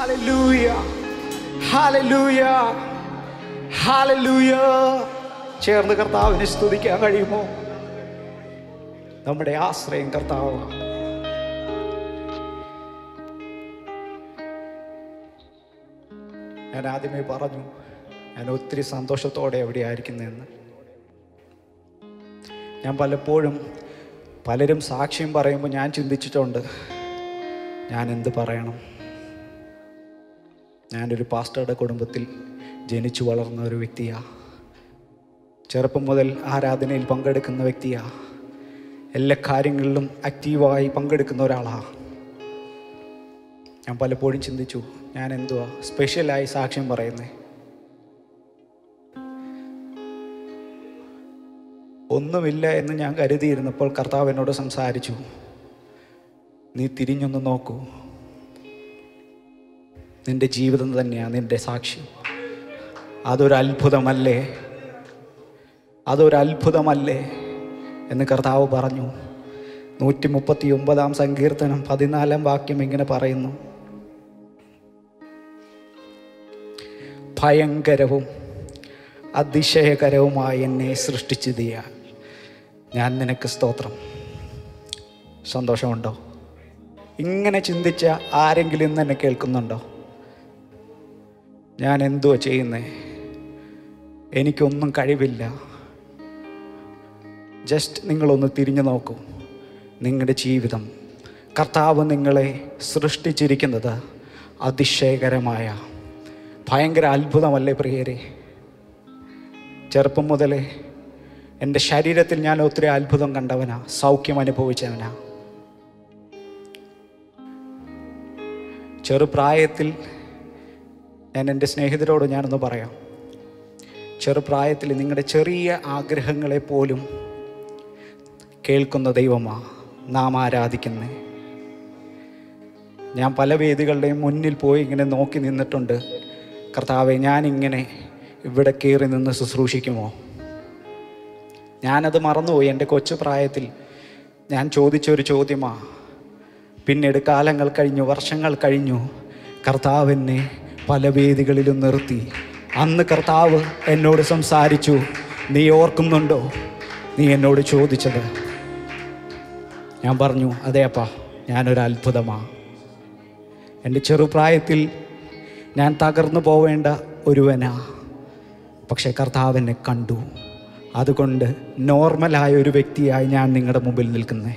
hallelujah hallelujah hallelujah ചേർന്ന് കർത്താവിനെ സ്തുതിക്കാൻ കഴിയുമോ നമ്മുടെ ആശ്രയം കർത്താവ് ഞാൻ ആദ്യമേ പറഞ്ഞു ഞാൻ ഒത്തിരി സന്തോഷത്തോടെ എവിടെ ആയിരിക്കുന്നതെന്ന് ഞാൻ പലപ്പോഴും പലരും സാക്ഷ്യം പറയുമ്പോൾ ഞാൻ ചിന്തിച്ചിട്ടുണ്ട് ഞാൻ എന്ത് പറയണം ഞാനൊരു പാസ്റ്ററുടെ കുടുംബത്തിൽ ജനിച്ചു വളർന്ന ഒരു വ്യക്തിയാ ചെറുപ്പം മുതൽ ആരാധനയിൽ പങ്കെടുക്കുന്ന വ്യക്തിയാ എല്ലാ കാര്യങ്ങളിലും ആക്റ്റീവായി പങ്കെടുക്കുന്ന ഒരാളാ ഞാൻ പലപ്പോഴും ചിന്തിച്ചു ഞാൻ എന്തുവാ സ്പെഷ്യലായി സാക്ഷ്യം പറയുന്നേ ഒന്നുമില്ല എന്ന് ഞാൻ കരുതിയിരുന്നപ്പോൾ കർത്താവ് എന്നോട് സംസാരിച്ചു നീ തിരിഞ്ഞൊന്ന് നോക്കൂ നിന്റെ ജീവിതം തന്നെയാണ് നിന്റെ സാക്ഷി അതൊരു അത്ഭുതമല്ലേ അതൊരു അത്ഭുതമല്ലേ എന്ന് കർത്താവ് പറഞ്ഞു നൂറ്റി മുപ്പത്തി ഒമ്പതാം സങ്കീർത്തനം പതിനാലാം വാക്യം ഇങ്ങനെ പറയുന്നു ഭയങ്കരവും അതിശയകരവുമായി എന്നെ സൃഷ്ടിച്ചതിയ ഞാൻ നിനക്ക് സ്തോത്രം സന്തോഷമുണ്ടോ ഇങ്ങനെ ചിന്തിച്ച ആരെങ്കിലും ഇന്ന് എന്നെ കേൾക്കുന്നുണ്ടോ ഞാൻ എന്തുവാ ചെയ്യുന്നേ എനിക്കൊന്നും കഴിവില്ല ജസ്റ്റ് നിങ്ങളൊന്ന് തിരിഞ്ഞു നോക്കൂ നിങ്ങളുടെ ജീവിതം കർത്താവ് നിങ്ങളെ സൃഷ്ടിച്ചിരിക്കുന്നത് അതിശയകരമായ ഭയങ്കര അത്ഭുതമല്ലേ പ്രിയരെ ചെറുപ്പം മുതലേ എൻ്റെ ശരീരത്തിൽ ഞാൻ ഒത്തിരി അത്ഭുതം കണ്ടവനാ സൗഖ്യം അനുഭവിച്ചവനാ ചെറുപ്രായത്തിൽ ഞാൻ എൻ്റെ സ്നേഹിതരോട് ഞാനൊന്ന് പറയാം ചെറുപ്രായത്തിൽ നിങ്ങളുടെ ചെറിയ ആഗ്രഹങ്ങളെ പോലും കേൾക്കുന്ന ദൈവമാ നാം ആരാധിക്കുന്നത് ഞാൻ പല വേദികളുടെയും മുന്നിൽ പോയി ഇങ്ങനെ നോക്കി നിന്നിട്ടുണ്ട് കർത്താവെ ഞാനിങ്ങനെ ഇവിടെ കയറി നിന്ന് ശുശ്രൂഷിക്കുമോ ഞാനത് മറന്നുപോയി എൻ്റെ കൊച്ചു പ്രായത്തിൽ ഞാൻ ചോദിച്ചൊരു ചോദ്യമാ പിന്നീട് കാലങ്ങൾ കഴിഞ്ഞു വർഷങ്ങൾ കഴിഞ്ഞു കർത്താവ് എന്നെ പല വേദികളിലും നിർത്തി അന്ന് കർത്താവ് എന്നോട് സംസാരിച്ചു നീ ഓർക്കുന്നുണ്ടോ നീ എന്നോട് ചോദിച്ചത് ഞാൻ പറഞ്ഞു അതെ അപ്പാ ഞാനൊരു അത്ഭുതമാ എൻ്റെ ചെറുപ്രായത്തിൽ ഞാൻ തകർന്നു പോവേണ്ട ഒരുവനാ പക്ഷേ കർത്താവ് എന്നെ കണ്ടു അതുകൊണ്ട് നോർമലായ ഒരു വ്യക്തിയായി ഞാൻ നിങ്ങളുടെ മുമ്പിൽ നിൽക്കുന്നേ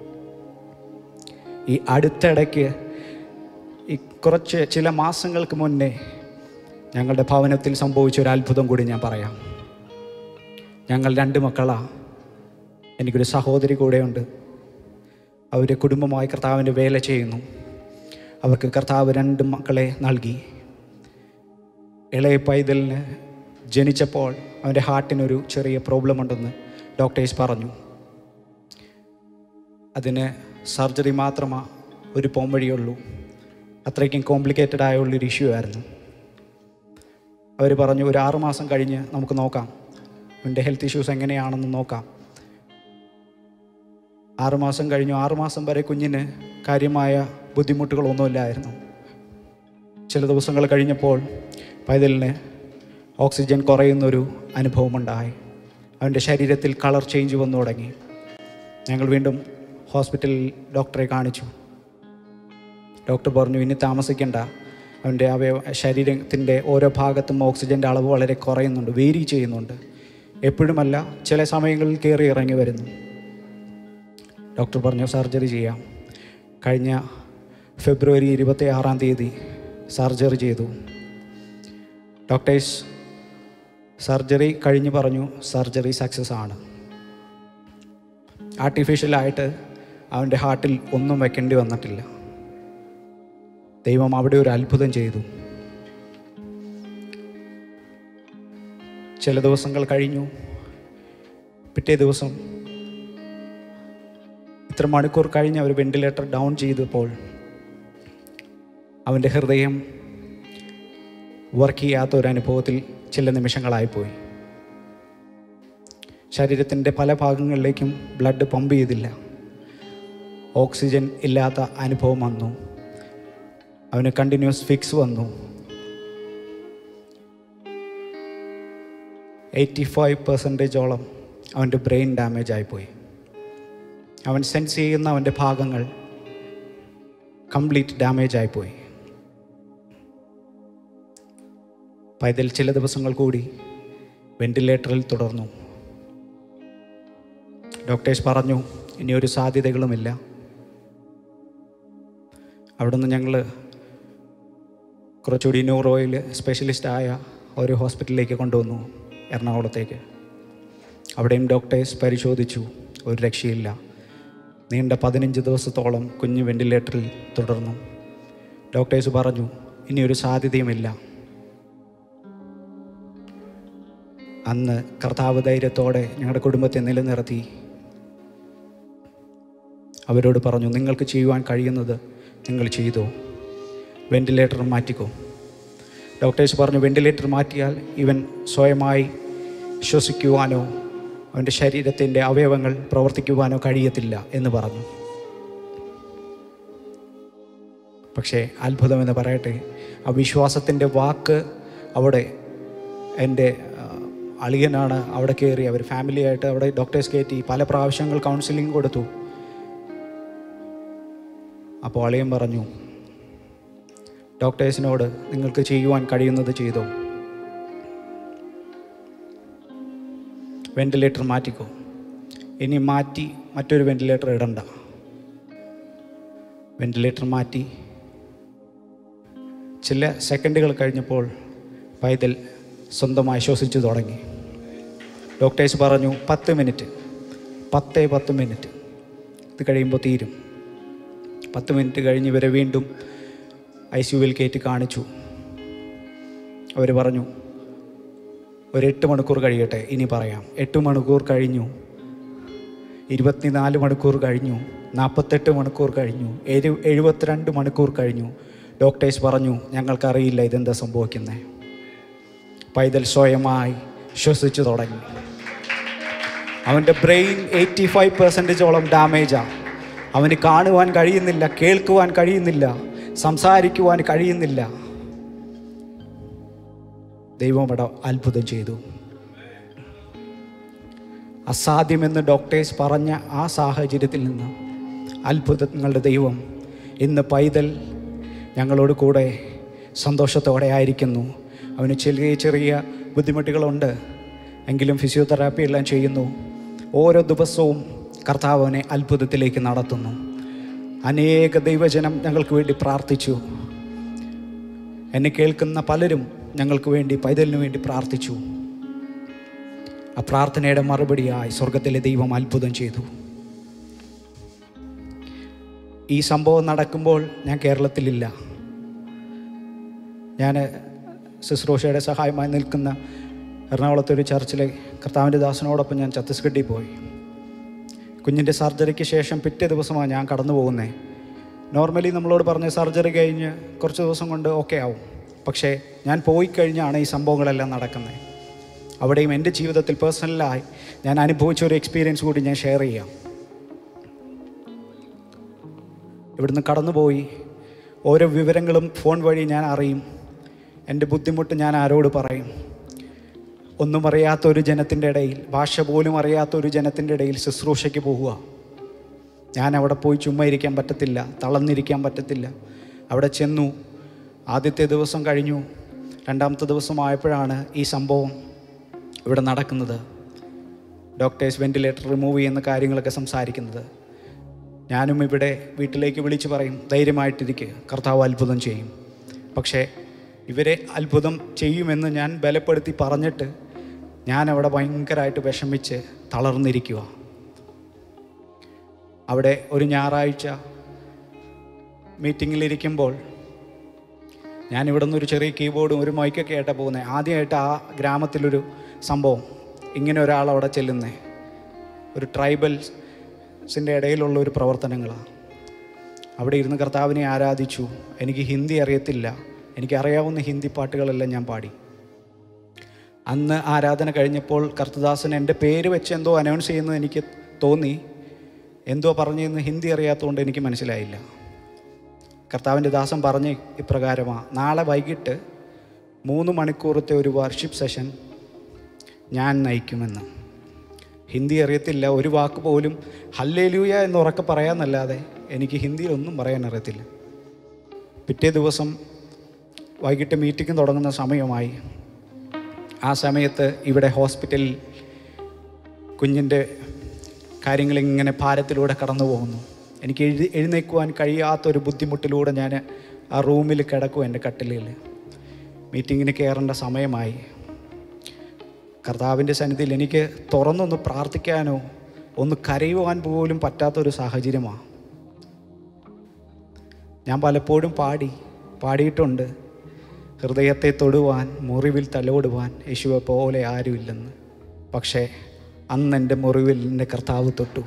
ഈ അടുത്തിടയ്ക്ക് ഈ കുറച്ച് ചില മാസങ്ങൾക്ക് മുന്നേ ഞങ്ങളുടെ ഭവനത്തിൽ സംഭവിച്ച ഒരു അത്ഭുതം കൂടി ഞാൻ പറയാം ഞങ്ങൾ രണ്ട് മക്കളാ എനിക്കൊരു സഹോദരി കൂടെയുണ്ട് അവർ കുടുംബമായി കർത്താവിൻ്റെ വേല ചെയ്യുന്നു അവർക്ക് കർത്താവ് രണ്ട് മക്കളെ നൽകി ഇളയ പൈതലിന് ജനിച്ചപ്പോൾ അവൻ്റെ ഹാർട്ടിനൊരു ചെറിയ പ്രോബ്ലം ഉണ്ടെന്ന് ഡോക്ടേഴ്സ് പറഞ്ഞു അതിന് സർജറി മാത്രമാണ് ഒരു പോംവഴിയുള്ളൂ അത്രയ്ക്കും കോംപ്ലിക്കേറ്റഡ് ആയുള്ളൊരു ഇഷ്യൂ ആയിരുന്നു അവർ പറഞ്ഞു ഒരു ആറുമാസം കഴിഞ്ഞ് നമുക്ക് നോക്കാം അവൻ്റെ ഹെൽത്ത് ഇഷ്യൂസ് എങ്ങനെയാണെന്ന് നോക്കാം ആറുമാസം കഴിഞ്ഞു ആറുമാസം വരെ കുഞ്ഞിന് കാര്യമായ ബുദ്ധിമുട്ടുകളൊന്നുമില്ലായിരുന്നു ചില ദിവസങ്ങൾ കഴിഞ്ഞപ്പോൾ പൈതലിന് ഓക്സിജൻ കുറയുന്നൊരു അനുഭവമുണ്ടായി അവൻ്റെ ശരീരത്തിൽ കളർ ചേഞ്ച് വന്നു തുടങ്ങി ഞങ്ങൾ വീണ്ടും ഹോസ്പിറ്റലിൽ ഡോക്ടറെ കാണിച്ചു ഡോക്ടർ പറഞ്ഞു ഇനി താമസിക്കേണ്ട അവൻ്റെ അവയവ ശരീരത്തിൻ്റെ ഓരോ ഭാഗത്തും ഓക്സിജൻ്റെ അളവ് വളരെ കുറയുന്നുണ്ട് വേരി ചെയ്യുന്നുണ്ട് എപ്പോഴുമല്ല ചില സമയങ്ങളിൽ കയറി ഇറങ്ങി വരുന്നു ഡോക്ടർ പറഞ്ഞു സർജറി ചെയ്യാം കഴിഞ്ഞ ഫെബ്രുവരി ഇരുപത്തി ആറാം തീയതി സർജറി ചെയ്തു ഡോക്ടേഴ്സ് സർജറി കഴിഞ്ഞ് പറഞ്ഞു സർജറി സക്സസ് ആണ് ആർട്ടിഫിഷ്യലായിട്ട് അവൻ്റെ ഹാർട്ടിൽ ഒന്നും വെക്കേണ്ടി വന്നിട്ടില്ല ദൈവം അവിടെ ഒരു അത്ഭുതം ചെയ്തു ചില ദിവസങ്ങൾ കഴിഞ്ഞു പിറ്റേ ദിവസം ഇത്ര മണിക്കൂർ കഴിഞ്ഞ് അവർ വെന്റിലേറ്റർ ഡൗൺ ചെയ്തപ്പോൾ അവൻ്റെ ഹൃദയം വർക്ക് ചെയ്യാത്ത ഒരു അനുഭവത്തിൽ ചില നിമിഷങ്ങളായിപ്പോയി ശരീരത്തിൻ്റെ പല ഭാഗങ്ങളിലേക്കും ബ്ലഡ് പമ്പ് ചെയ്തില്ല ഓക്സിജൻ ഇല്ലാത്ത അനുഭവം വന്നു അവന് കണ്ടിന്യൂസ് ഫിക്സ് വന്നു എയ്റ്റി ഫൈവ് പെർസെൻറ്റേജോളം അവൻ്റെ ബ്രെയിൻ ഡാമേജ് ആയിപ്പോയി അവൻ സെൻസ് ചെയ്യുന്ന അവൻ്റെ ഭാഗങ്ങൾ കംപ്ലീറ്റ് ഡാമേജ് ആയിപ്പോയി പൈതൽ ചില ദിവസങ്ങൾ കൂടി വെന്റിലേറ്ററിൽ തുടർന്നു ഡോക്ടേഴ്സ് പറഞ്ഞു ഇനി ഒരു സാധ്യതകളുമില്ല അവിടുന്ന് ഞങ്ങൾ കുറച്ചുകൂടി ന്യൂറോയിൽ സ്പെഷ്യലിസ്റ്റായ ഒരു ഹോസ്പിറ്റലിലേക്ക് കൊണ്ടുവന്നു എറണാകുളത്തേക്ക് അവിടെയും ഡോക്ടേഴ്സ് പരിശോധിച്ചു ഒരു രക്ഷയില്ല നീണ്ട പതിനഞ്ച് ദിവസത്തോളം കുഞ്ഞ് വെന്റിലേറ്ററിൽ തുടർന്നു ഡോക്ടേഴ്സ് പറഞ്ഞു ഇനി ഒരു സാധ്യതയുമില്ല അന്ന് കർത്താവ് ധൈര്യത്തോടെ ഞങ്ങളുടെ കുടുംബത്തെ നിലനിർത്തി അവരോട് പറഞ്ഞു നിങ്ങൾക്ക് ചെയ്യുവാൻ കഴിയുന്നത് നിങ്ങൾ ചെയ്തു വെന്റിലേറ്റർ മാറ്റിക്കോ ഡോക്ടേഴ്സ് പറഞ്ഞു വെന്റിലേറ്റർ മാറ്റിയാൽ ഇവൻ സ്വയമായി ശ്വസിക്കുവാനോ അവൻ്റെ ശരീരത്തിൻ്റെ അവയവങ്ങൾ പ്രവർത്തിക്കുവാനോ കഴിയത്തില്ല എന്ന് പറഞ്ഞു പക്ഷേ അത്ഭുതമെന്ന് പറയട്ടെ ആ വിശ്വാസത്തിൻ്റെ വാക്ക് അവിടെ എൻ്റെ ആ, അളിയനാണ് അവിടെ കയറി അവർ ഫാമിലിയായിട്ട് അവിടെ ഡോക്ടേഴ്സ് കയറ്റി പല പ്രാവശ്യങ്ങൾ കൗൺസിലിംഗ് കൊടുത്തു അപ്പോൾ അളിയൻ പറഞ്ഞു ഡോക്ടേഴ്സിനോട് നിങ്ങൾക്ക് ചെയ്യുവാൻ കഴിയുന്നത് ചെയ്തോ വെന്റിലേറ്റർ മാറ്റിക്കോ ഇനി മാറ്റി മറ്റൊരു വെന്റിലേറ്റർ ഇടണ്ട വെന്റിലേറ്റർ മാറ്റി ചില സെക്കൻഡുകൾ കഴിഞ്ഞപ്പോൾ പൈതൽ സ്വന്തമായി ശ്വസിച്ചു തുടങ്ങി ഡോക്ടേഴ്സ് പറഞ്ഞു പത്ത് മിനിറ്റ് പത്തേ പത്ത് മിനിറ്റ് ഇത് കഴിയുമ്പോൾ തീരും പത്ത് മിനിറ്റ് കഴിഞ്ഞ് ഇവരെ വീണ്ടും ഐ സിയുവിൽ കയറ്റി കാണിച്ചു അവർ പറഞ്ഞു ഒരു എട്ട് മണിക്കൂർ കഴിയട്ടെ ഇനി പറയാം എട്ട് മണിക്കൂർ കഴിഞ്ഞു ഇരുപത്തിനാല് മണിക്കൂർ കഴിഞ്ഞു നാൽപ്പത്തെട്ട് മണിക്കൂർ കഴിഞ്ഞു എഴു എഴുപത്തിരണ്ട് മണിക്കൂർ കഴിഞ്ഞു ഡോക്ടേഴ്സ് പറഞ്ഞു ഞങ്ങൾക്കറിയില്ല ഇതെന്താ സംഭവിക്കുന്നത് പൈതൽ സ്വയമായി ശ്വസിച്ചു തുടങ്ങി അവൻ്റെ ബ്രെയിൻ എയ്റ്റി ഫൈവ് പെർസെൻറ്റേജോളം ഡാമേജാണ് അവന് കാണുവാൻ കഴിയുന്നില്ല കേൾക്കുവാൻ കഴിയുന്നില്ല സംസാരിക്കുവാൻ കഴിയുന്നില്ല ദൈവം അവിടെ അത്ഭുതം ചെയ്തു അസാധ്യമെന്ന് ഡോക്ടേഴ്സ് പറഞ്ഞ ആ സാഹചര്യത്തിൽ നിന്ന് അത്ഭുതങ്ങളുടെ ദൈവം ഇന്ന് പൈതൽ ഞങ്ങളോട് കൂടെ സന്തോഷത്തോടെ ആയിരിക്കുന്നു അവന് ചെറിയ ചെറിയ ബുദ്ധിമുട്ടുകളുണ്ട് എങ്കിലും ഫിസിയോതെറാപ്പി എല്ലാം ചെയ്യുന്നു ഓരോ ദിവസവും കർത്താവ് അവനെ അത്ഭുതത്തിലേക്ക് നടത്തുന്നു അനേക ദൈവജനം ഞങ്ങൾക്ക് വേണ്ടി പ്രാർത്ഥിച്ചു എന്നെ കേൾക്കുന്ന പലരും ഞങ്ങൾക്ക് വേണ്ടി പൈതലിന് വേണ്ടി പ്രാർത്ഥിച്ചു ആ പ്രാർത്ഥനയുടെ മറുപടിയായി സ്വർഗത്തിലെ ദൈവം അത്ഭുതം ചെയ്തു ഈ സംഭവം നടക്കുമ്പോൾ ഞാൻ കേരളത്തിലില്ല ഞാൻ ശുശ്രൂഷയുടെ സഹായമായി നിൽക്കുന്ന എറണാകുളത്തെ ഒരു ചർച്ചിലെ കർത്താവിൻ്റെ ദാസനോടൊപ്പം ഞാൻ ഛത്തീസ്ഗഡിൽ പോയി കുഞ്ഞിൻ്റെ സർജറിക്ക് ശേഷം പിറ്റേ ദിവസമാണ് ഞാൻ കടന്നു പോകുന്നത് നോർമലി നമ്മളോട് പറഞ്ഞ സർജറി കഴിഞ്ഞ് കുറച്ച് ദിവസം കൊണ്ട് ഓക്കെ ആവും പക്ഷേ ഞാൻ പോയി കഴിഞ്ഞാണ് ഈ സംഭവങ്ങളെല്ലാം നടക്കുന്നത് അവിടെയും എൻ്റെ ജീവിതത്തിൽ പേഴ്സണലായി ഞാൻ അനുഭവിച്ച ഒരു എക്സ്പീരിയൻസ് കൂടി ഞാൻ ഷെയർ ചെയ്യാം ഇവിടുന്ന് കടന്നുപോയി ഓരോ വിവരങ്ങളും ഫോൺ വഴി ഞാൻ അറിയും എൻ്റെ ബുദ്ധിമുട്ട് ഞാൻ ആരോട് പറയും ഒന്നും അറിയാത്ത ഒരു ജനത്തിൻ്റെ ഇടയിൽ ഭാഷ പോലും അറിയാത്ത ഒരു ജനത്തിൻ്റെ ഇടയിൽ ശുശ്രൂഷയ്ക്ക് പോവുക ഞാൻ അവിടെ പോയി ചുമ്മാ ഇരിക്കാൻ പറ്റത്തില്ല തളർന്നിരിക്കാൻ പറ്റത്തില്ല അവിടെ ചെന്നു ആദ്യത്തെ ദിവസം കഴിഞ്ഞു രണ്ടാമത്തെ ദിവസം ആയപ്പോഴാണ് ഈ സംഭവം ഇവിടെ നടക്കുന്നത് ഡോക്ടേഴ്സ് വെന്റിലേറ്റർ റിമൂവ് ചെയ്യുന്ന കാര്യങ്ങളൊക്കെ സംസാരിക്കുന്നത് ഞാനും ഇവിടെ വീട്ടിലേക്ക് വിളിച്ചു പറയും ധൈര്യമായിട്ടിരിക്കുക കർത്താവ് അത്ഭുതം ചെയ്യും പക്ഷേ ഇവരെ അത്ഭുതം ചെയ്യുമെന്ന് ഞാൻ ബലപ്പെടുത്തി പറഞ്ഞിട്ട് ഞാൻ അവിടെ ഭയങ്കരമായിട്ട് വിഷമിച്ച് തളർന്നിരിക്കുക അവിടെ ഒരു ഞായറാഴ്ച മീറ്റിങ്ങിലിരിക്കുമ്പോൾ ഞാൻ ഇവിടെ നിന്ന് ഒരു ചെറിയ കീബോർഡും ഒരു മൈക്കൊക്കെ ആയിട്ടാണ് പോകുന്നത് ആദ്യമായിട്ട് ആ ഗ്രാമത്തിലൊരു സംഭവം ഇങ്ങനെ ഒരാൾ അവിടെ ചെല്ലുന്നേ ഒരു ട്രൈബൽസിൻ്റെ ഇടയിലുള്ള ഒരു പ്രവർത്തനങ്ങളാണ് അവിടെ ഇരുന്ന് കർത്താവിനെ ആരാധിച്ചു എനിക്ക് ഹിന്ദി അറിയത്തില്ല എനിക്കറിയാവുന്ന ഹിന്ദി പാട്ടുകളെല്ലാം ഞാൻ പാടി അന്ന് ആരാധന കഴിഞ്ഞപ്പോൾ കർത്തദാസൻ എൻ്റെ പേര് വെച്ച് എന്തോ അനൗൺസ് ചെയ്യുന്നത് എനിക്ക് തോന്നി എന്തോ പറഞ്ഞതെന്ന് ഹിന്ദി അറിയാത്തതുകൊണ്ട് എനിക്ക് മനസ്സിലായില്ല കർത്താവിൻ്റെ ദാസൻ പറഞ്ഞ് ഇപ്രകാരമാണ് നാളെ വൈകിട്ട് മൂന്ന് മണിക്കൂറത്തെ ഒരു വർഷിപ്പ് സെഷൻ ഞാൻ നയിക്കുമെന്ന് ഹിന്ദി അറിയത്തില്ല ഒരു വാക്ക് പോലും ഹല്ലേലൂയ എന്ന് ഉറക്കെ പറയാമെന്നല്ലാതെ എനിക്ക് ഹിന്ദിയിലൊന്നും പറയാൻ അറിയത്തില്ല പിറ്റേ ദിവസം വൈകിട്ട് മീറ്റിംഗ് തുടങ്ങുന്ന സമയമായി ആ സമയത്ത് ഇവിടെ ഹോസ്പിറ്റലിൽ കുഞ്ഞിൻ്റെ കാര്യങ്ങളിങ്ങനെ ഭാരത്തിലൂടെ കടന്നു പോകുന്നു എനിക്ക് എഴുതി എഴുന്നേക്കുവാൻ കഴിയാത്തൊരു ബുദ്ധിമുട്ടിലൂടെ ഞാൻ ആ റൂമിൽ കിടക്കും എൻ്റെ കട്ടിലിൽ മീറ്റിങ്ങിന് കയറേണ്ട സമയമായി കർത്താവിൻ്റെ സന്നിധിയിൽ എനിക്ക് തുറന്നൊന്ന് പ്രാർത്ഥിക്കാനോ ഒന്ന് കരയുവാൻ പോലും പറ്റാത്തൊരു സാഹചര്യമാണ് ഞാൻ പലപ്പോഴും പാടി പാടിയിട്ടുണ്ട് ഹൃദയത്തെ തൊടുവാൻ മുറിവിൽ തലോടുവാൻ യേശുവെ പോലെ ആരുമില്ലെന്ന് പക്ഷേ അന്ന് എൻ്റെ മുറിവിൽ എൻ്റെ കർത്താവ് തൊട്ടു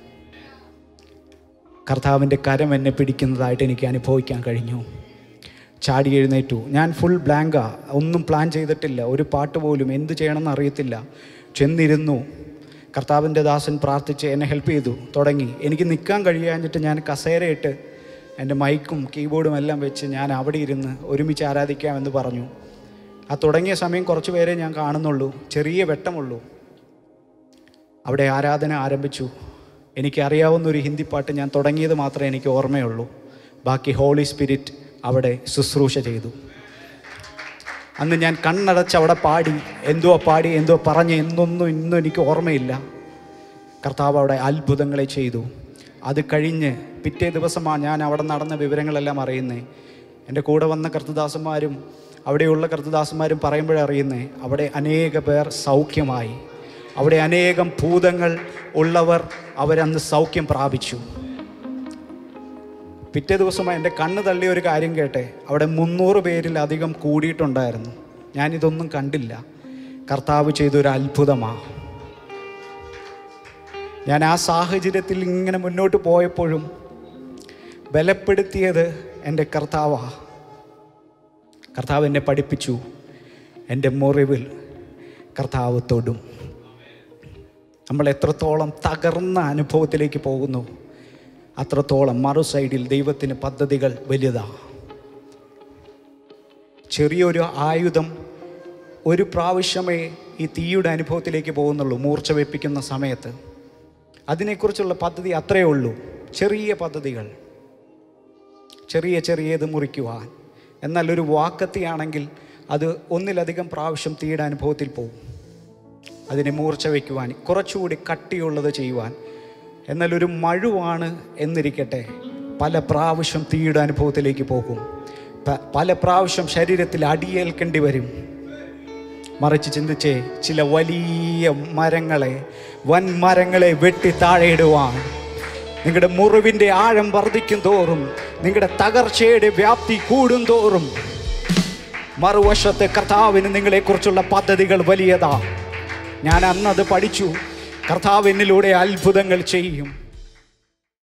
കർത്താവിൻ്റെ കരം എന്നെ പിടിക്കുന്നതായിട്ട് എനിക്ക് അനുഭവിക്കാൻ കഴിഞ്ഞു ചാടി എഴുന്നേറ്റു ഞാൻ ഫുൾ ബ്ലാങ്കാ ഒന്നും പ്ലാൻ ചെയ്തിട്ടില്ല ഒരു പാട്ട് പോലും എന്ത് ചെയ്യണമെന്ന് അറിയത്തില്ല ചെന്നിരുന്നു കർത്താവിൻ്റെ ദാസൻ പ്രാർത്ഥിച്ച് എന്നെ ഹെൽപ്പ് ചെയ്തു തുടങ്ങി എനിക്ക് നിൽക്കാൻ കഴിയാഞ്ഞിട്ട് ഞാൻ കസേരയിട്ട് എൻ്റെ മൈക്കും കീബോർഡും എല്ലാം വെച്ച് ഞാൻ അവിടെ ഇരുന്ന് ഒരുമിച്ച് ആരാധിക്കാമെന്ന് പറഞ്ഞു ആ തുടങ്ങിയ സമയം കുറച്ച് പേരെ ഞാൻ കാണുന്നുള്ളൂ ചെറിയ വെട്ടമുള്ളൂ അവിടെ ആരാധന ആരംഭിച്ചു എനിക്കറിയാവുന്ന ഒരു ഹിന്ദി പാട്ട് ഞാൻ തുടങ്ങിയത് മാത്രമേ എനിക്ക് ഓർമ്മയുള്ളൂ ബാക്കി ഹോളി സ്പിരിറ്റ് അവിടെ ശുശ്രൂഷ ചെയ്തു അന്ന് ഞാൻ കണ്ണടച്ച് അവിടെ പാടി എന്തോ പാടി എന്തോ പറഞ്ഞ് എന്നൊന്നും ഇന്നും എനിക്ക് ഓർമ്മയില്ല കർത്താവ് അവിടെ അത്ഭുതങ്ങളെ ചെയ്തു അത് കഴിഞ്ഞ് പിറ്റേ ദിവസമാണ് ഞാൻ അവിടെ നടന്ന വിവരങ്ങളെല്ലാം അറിയുന്നത് എൻ്റെ കൂടെ വന്ന കർത്തദാസന്മാരും അവിടെയുള്ള കർത്തദാസന്മാരും പറയുമ്പോഴേ അറിയുന്നേ അവിടെ അനേക പേർ സൗഖ്യമായി അവിടെ അനേകം ഭൂതങ്ങൾ ഉള്ളവർ അവരന്ന് സൗഖ്യം പ്രാപിച്ചു പിറ്റേ ദിവസം എൻ്റെ കണ്ണ് തള്ളിയ ഒരു കാര്യം കേട്ടെ അവിടെ മുന്നൂറ് പേരിലധികം കൂടിയിട്ടുണ്ടായിരുന്നു ഞാനിതൊന്നും കണ്ടില്ല കർത്താവ് ചെയ്തൊരു അത്ഭുതമാണ് ഞാൻ ആ സാഹചര്യത്തിൽ ഇങ്ങനെ മുന്നോട്ട് പോയപ്പോഴും ബലപ്പെടുത്തിയത് എൻ്റെ കർത്താവാ കർത്താവ് എന്നെ പഠിപ്പിച്ചു എൻ്റെ മുറിവിൽ കർത്താവ് തൊടും നമ്മൾ എത്രത്തോളം തകർന്ന അനുഭവത്തിലേക്ക് പോകുന്നു അത്രത്തോളം മറു സൈഡിൽ ദൈവത്തിന് പദ്ധതികൾ വലുതാ ചെറിയൊരു ആയുധം ഒരു പ്രാവശ്യമേ ഈ തീയുടെ അനുഭവത്തിലേക്ക് പോകുന്നുള്ളൂ മൂർച്ച വെപ്പിക്കുന്ന സമയത്ത് അതിനെക്കുറിച്ചുള്ള പദ്ധതി അത്രയേ ഉള്ളൂ ചെറിയ പദ്ധതികൾ ചെറിയ ചെറിയത് മുറിക്കുവാൻ എന്നാൽ ഒരു വാക്കത്തിയാണെങ്കിൽ അത് ഒന്നിലധികം പ്രാവശ്യം തീയുടെ അനുഭവത്തിൽ പോകും അതിനെ മൂർച്ച വയ്ക്കുവാൻ കുറച്ചുകൂടി കട്ടിയുള്ളത് ചെയ്യുവാൻ എന്നാൽ ഒരു മഴുവാണ് എന്നിരിക്കട്ടെ പല പ്രാവശ്യം തീയുടെ അനുഭവത്തിലേക്ക് പോകും പ- പല പ്രാവശ്യം ശരീരത്തിൽ അടിയേൽക്കേണ്ടി വരും മറിച്ച് ചിന്തിച്ചേ ചില വലിയ മരങ്ങളെ വൻ മരങ്ങളെ വെട്ടി താഴെയിടുവാൻ നിങ്ങളുടെ മുറിവിൻ്റെ ആഴം വർദ്ധിക്കും തോറും നിങ്ങളുടെ തകർച്ചയുടെ വ്യാപ്തി കൂടും തോറും മറുവശത്തെ കർത്താവിന് നിങ്ങളെക്കുറിച്ചുള്ള പദ്ധതികൾ വലിയതാ ഞാൻ അന്നത് പഠിച്ചു കർത്താവ് എന്നിലൂടെ അത്ഭുതങ്ങൾ ചെയ്യും